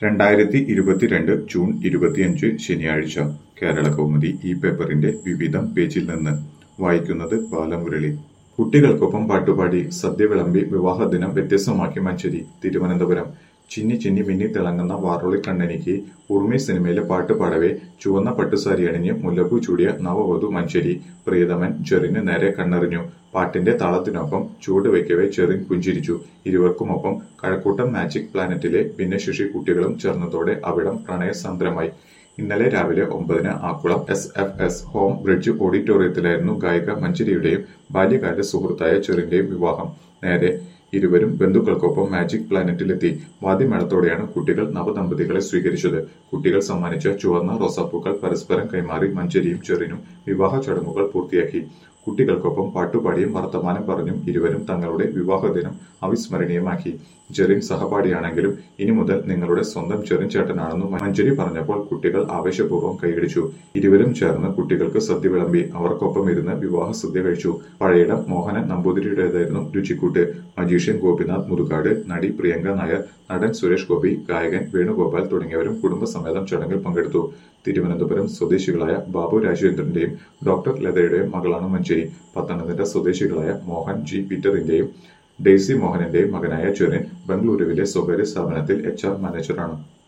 രണ്ടായിരത്തി ഇരുപത്തിരണ്ട് ജൂൺ ഇരുപത്തിയഞ്ച് ശനിയാഴ്ച കേരളകൗമുദി ഈ പേപ്പറിന്റെ വിവിധം പേജിൽ നിന്ന് വായിക്കുന്നത് ബാലമുരളി കുട്ടികൾക്കൊപ്പം പാട്ടുപാടി സദ്യ വിളമ്പി വിവാഹദിനം വ്യത്യസ്തമാക്കി മഞ്ചേരി തിരുവനന്തപുരം ചിന്നി ചിന്നി മിന്നി തിളങ്ങുന്ന വാറോളി കണ്ണനിക്ക് ഉർമി സിനിമയിലെ പാട്ട് പാടവെ ചുവന്ന പട്ടുസാരി അണിഞ്ഞ് മുല്ലപ്പൂ ചൂടിയ നവവധു മഞ്ചേരി പ്രിയതമൻ ചെറിന് നേരെ കണ്ണെറിഞ്ഞു പാട്ടിന്റെ താളത്തിനൊപ്പം ചൂട് വയ്ക്കവെ ചെറിൻ പുഞ്ചിരിച്ചു ഇരുവർക്കുമൊപ്പം കഴക്കൂട്ടം മാജിക് പ്ലാനറ്റിലെ ഭിന്നശേഷി കുട്ടികളും ചേർന്നതോടെ അവിടം പ്രണയസാന്ദ്രമായി ഇന്നലെ രാവിലെ ഒമ്പതിന് Akkulam S F S home bridge ഓഡിറ്റോറിയത്തിലായിരുന്നു ഗായിക മഞ്ചരിയുടെയും ബാല്യകാല സുഹൃത്തായ ചെറിന്റെയും വിവാഹം നേരെ ഇരുവരും ബന്ധുക്കൾക്കൊപ്പം മാജിക് പ്ലാനറ്റിലെത്തി വാദ്യമേളത്തോടെയാണ് കുട്ടികൾ നവദമ്പതികളെ സ്വീകരിച്ചത് കുട്ടികൾ സമ്മാനിച്ച ചുവന്ന റോസാപ്പൂക്കൾ പരസ്പരം കൈമാറി മഞ്ചരിയും ചെറിനും വിവാഹ ചടങ്ങുകൾ പൂർത്തിയാക്കി കുട്ടികൾക്കൊപ്പം പാട്ടുപാടിയും വർത്തമാനം പറഞ്ഞും ഇരുവരും തങ്ങളുടെ വിവാഹദിനം അവിസ്മരണീയമാക്കി ജെറിൻ സഹപാഠിയാണെങ്കിലും ഇനി മുതൽ നിങ്ങളുടെ സ്വന്തം ചെറിൻ ചേട്ടനാണെന്നും മഞ്ജരി പറഞ്ഞപ്പോൾ കുട്ടികൾ ആവേശപൂർവ്വം കൈയടിച്ചു ഇരുവരും ചേർന്ന് കുട്ടികൾക്ക് സദ്യ വിളമ്പി അവർക്കൊപ്പം ഇരുന്ന് വിവാഹ സദ്യ കഴിച്ചു പഴയിടം മോഹനൻ നമ്പൂതിരിയുടേതായിരുന്നു രുചിക്കൂട്ട് മജീഷ്യൻ ഗോപിനാഥ് മുതുകാട് നടി പ്രിയങ്ക നായർ നടൻ സുരേഷ് ഗോപി ഗായകൻ വേണുഗോപാൽ തുടങ്ങിയവരും കുടുംബസമേതം ചടങ്ങിൽ പങ്കെടുത്തു തിരുവനന്തപുരം സ്വദേശികളായ ബാബു രാജേന്ദ്രന്റെയും ഡോക്ടർ ലതയുടെയും മകളാണ് മഞ്ചേരി പത്തനംതിട്ട സ്വദേശികളായ മോഹൻ ജി പീറ്ററിന്റെയും ഡെയ്സി മോഹനന്റെയും മകനായ ചെറിൻ ബംഗളൂരുവിലെ സ്വകാര്യ സ്ഥാപനത്തിൽ എച്ച് ആർ മാനേജറാണ്